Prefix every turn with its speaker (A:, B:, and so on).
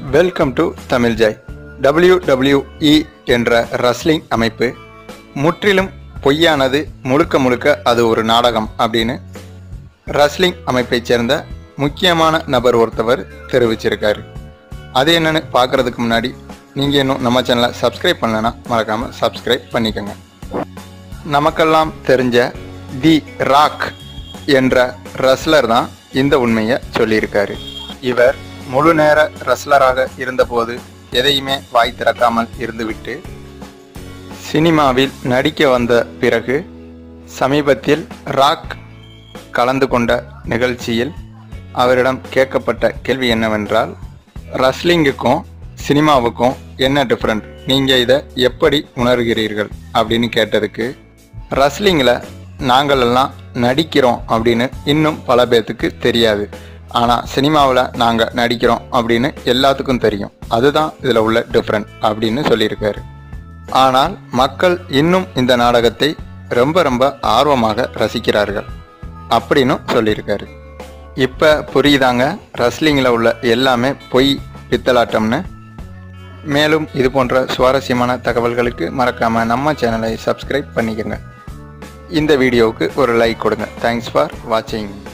A: welcome to Tamil joy WWE என்ற wrestling அமைப்பு முற்றிலும் பொய்யானது முழுக்க முழுக்க அது ஒரு நாடகம் அப்படின்னு ரஸ்லிங் அமைப்பைச் சேர்ந்த முக்கியமான நபர் ஒருத்தவர் தெரிவிச்சிருக்காரு அது என்னன்னு பார்க்கறதுக்கு முன்னாடி நீங்கள் இன்னும் நம்ம சேனலை சப்ஸ்கிரைப் பண்ணலைன்னா மறக்காமல் சப்ஸ்கிரைப் பண்ணிக்கோங்க நமக்கெல்லாம் தெரிஞ்ச தி ராக் என்ற ரஸ்லர் தான் இந்த உண்மையை சொல்லியிருக்காரு இவர் முழு நேர ரஸ்லராக இருந்தபோது எதையுமே வாய் திறக்காமல் இருந்துவிட்டு சினிமாவில் நடிக்க வந்த பிறகு சமீபத்தில் ராக் கலந்து கொண்ட நிகழ்ச்சியில் அவரிடம் கேட்கப்பட்ட கேள்வி என்னவென்றால் ரஸ்லிங்குக்கும் சினிமாவுக்கும் என்ன டிஃப்ரெண்ட் நீங்கள் இதை எப்படி உணர்கிறீர்கள் அப்படின்னு கேட்டதுக்கு ரஸ்லிங்கில் நாங்கள் எல்லாம் நடிக்கிறோம் அப்படின்னு இன்னும் பல பேர்த்துக்கு தெரியாது ஆனால் சினிமாவில் நாங்கள் நடிக்கிறோம் அப்படின்னு எல்லாத்துக்கும் தெரியும் அதுதான் இதில் உள்ள டிஃப்ரெண்ட் அப்படின்னு சொல்லியிருக்காரு ஆனால் மக்கள் இன்னும் இந்த நாடகத்தை ரொம்ப ரொம்ப ஆர்வமாக ரசிக்கிறார்கள் அப்படின்னு சொல்லியிருக்காரு இப்போ புரியுதாங்க ரஸ்லிங்கில் உள்ள எல்லாமே பொய் பித்தலாட்டம்னு மேலும் இது போன்ற சுவாரஸ்யமான தகவல்களுக்கு மறக்காம நம்ம சேனலை சப்ஸ்கிரைப் பண்ணிக்கோங்க இந்த வீடியோவுக்கு ஒரு லைக் கொடுங்க தேங்க்ஸ் ஃபார் வாட்சிங்